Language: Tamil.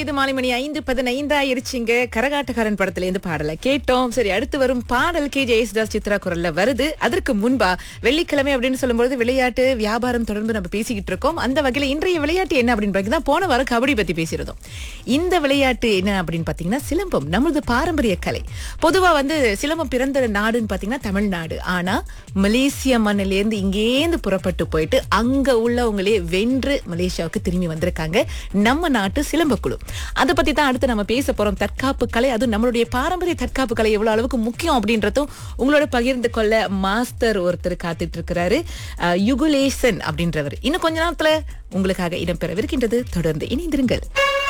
பொழுது மாலை மணி ஐந்து பதினைந்து ஆயிருச்சுங்க கரகாட்டக்காரன் படத்துல இருந்து பாடலை கேட்டோம் சரி அடுத்து வரும் பாடல் கே ஜெயசுதாஸ் சித்ரா குரல்ல வருது அதற்கு முன்பா வெள்ளிக்கிழமை அப்படின்னு சொல்லும்போது விளையாட்டு வியாபாரம் தொடர்ந்து நம்ம பேசிக்கிட்டு இருக்கோம் அந்த வகையில இன்றைய விளையாட்டு என்ன அப்படின்னு பார்த்தீங்கன்னா போன வாரம் கபடி பத்தி பேசியிருந்தோம் இந்த விளையாட்டு என்ன அப்படின்னு பாத்தீங்கன்னா சிலம்பம் நமது பாரம்பரிய கலை பொதுவா வந்து சிலம்பம் பிறந்த நாடுன்னு பாத்தீங்கன்னா தமிழ்நாடு ஆனா மலேசிய மண்ணில இருந்து இங்கேருந்து புறப்பட்டு போயிட்டு அங்க உள்ளவங்களே வென்று மலேசியாவுக்கு திரும்பி வந்திருக்காங்க நம்ம நாட்டு சிலம்பக்குழு அதை பத்தி தான் அடுத்து நம்ம பேச போறோம் தற்காப்பு கலை அதுவும் நம்மளுடைய பாரம்பரிய தற்காப்பு கலை எவ்வளவு அளவுக்கு முக்கியம் அப்படின்றதும் உங்களோட பகிர்ந்து கொள்ள மாஸ்டர் ஒருத்தர் காத்துட்டு இருக்கிறாரு அஹ், யுகுலேசன் அப்படின்றவர் இன்னும் கொஞ்ச நேரத்துல உங்களுக்காக இடம்பெறவிருக்கின்றது தொடர்ந்து இணைந்திருங்கள்